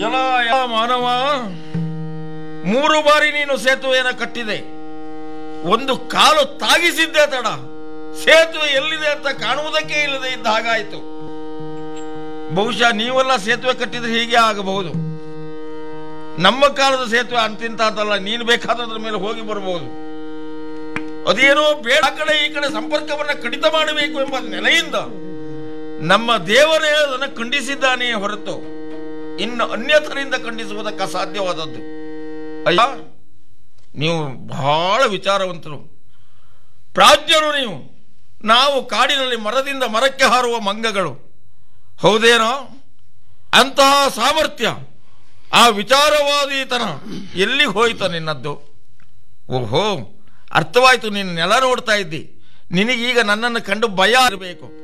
ಎಲ ಎಲ ಮಾನವ ಮೂರು ಬಾರಿ ನೀನು ಸೇತುವೆಯನ್ನು ಕಟ್ಟಿದೆ ಒಂದು ಕಾಲು ತಾಗಿಸಿದ್ದೆ ತಡ ಸೇತುವೆ ಎಲ್ಲಿದೆ ಅಂತ ಕಾಣುವುದಕ್ಕೆ ಇಲ್ಲದೆ ಇದ್ದ ಹಾಗಾಯಿತು ಬಹುಶಃ ನೀವೆಲ್ಲ ಸೇತುವೆ ಕಟ್ಟಿದ್ರೆ ಹೀಗೆ ಆಗಬಹುದು ನಮ್ಮ ಕಾಲದ ಸೇತುವೆ ಅಂತಿಂತಲ್ಲ ನೀನು ಬೇಕಾದದ್ರ ಮೇಲೆ ಹೋಗಿ ಬರಬಹುದು ಅದೇನೋ ಬೇಡ ಆ ಕಡೆ ಈ ಕಡೆ ಸಂಪರ್ಕವನ್ನ ಕಡಿತ ಮಾಡಬೇಕು ಎಂಬ ನೆಲೆಯಿಂದ ನಮ್ಮ ದೇವರೇ ಅದನ್ನು ಖಂಡಿಸಿದ್ದಾನೆಯೇ ಹೊರತು ಇನ್ನು ಅನ್ಯಥರಿಂದ ಖಂಡಿಸುವುದಕ್ಕೆ ಅಸಾಧ್ಯವಾದದ್ದು ಅಯ್ಯ ನೀವು ಬಹಳ ವಿಚಾರವಂತರು ಪ್ರಾಜ್ಞರು ನೀವು ನಾವು ಕಾಡಿನಲ್ಲಿ ಮರದಿಂದ ಮರಕ್ಕೆ ಹಾರುವ ಮಂಗಗಳು ಹೌದೇನೋ ಅಂತಹ ಸಾಮರ್ಥ್ಯ ಆ ವಿಚಾರವಾದೀತನ ಎಲ್ಲಿಗೆ ಹೋಯ್ತು ನಿನ್ನದ್ದು ಓಹೋ ಅರ್ಥವಾಯ್ತು ನೀನು ನೆಲ ನೋಡ್ತಾ ಇದ್ದಿ ನಿನಗೀಗ ನನ್ನನ್ನು ಕಂಡು ಭಯ ಇರಬೇಕು